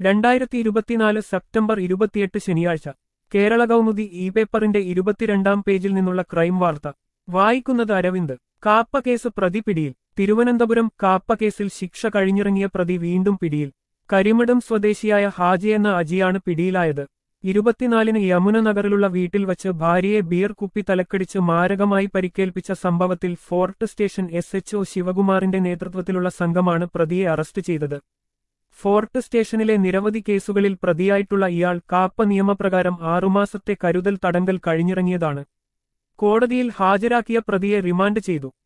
രണ്ടായിരത്തി ഇരുപത്തിനാല് സെപ്റ്റംബർ ഇരുപത്തിയെട്ട് ശനിയാഴ്ച കേരള കൗമുദി ഇ പേപ്പറിന്റെ ഇരുപത്തിരണ്ടാം പേജിൽ നിന്നുള്ള ക്രൈം വാർത്ത വായിക്കുന്നത് അരവിന്ദ് കാപ്പ കേസ് പ്രതി പിടിയിൽ തിരുവനന്തപുരം കാപ്പ കേസിൽ ശിക്ഷ കഴിഞ്ഞിറങ്ങിയ പ്രതി വീണ്ടും പിടിയിൽ കരിമഠം സ്വദേശിയായ ഹാജി എന്ന അജിയാണ് പിടിയിലായത് ഇരുപത്തിനാലിന് യമുന നഗറിലുള്ള വീട്ടിൽ വച്ച് ഭാര്യയെ ബിയർ കുപ്പി തലക്കടിച്ച് മാരകമായി പരിക്കേൽപ്പിച്ച സംഭവത്തിൽ ഫോർട്ട് സ്റ്റേഷൻ എസ് എച്ച്ഒ ശിവകുമാറിന്റെ നേതൃത്വത്തിലുള്ള സംഘമാണ് പ്രതിയെ അറസ്റ്റ് ചെയ്തത് ഫോർട്ട് സ്റ്റേഷനിലെ നിരവധി കേസുകളിൽ പ്രതിയായിട്ടുള്ള ഇയാൾ കാപ്പ നിയമപ്രകാരം ആറുമാസത്തെ കരുതൽ തടങ്കൽ കഴിഞ്ഞിറങ്ങിയതാണ് കോടതിയിൽ ഹാജരാക്കിയ പ്രതിയെ റിമാൻഡ് ചെയ്തു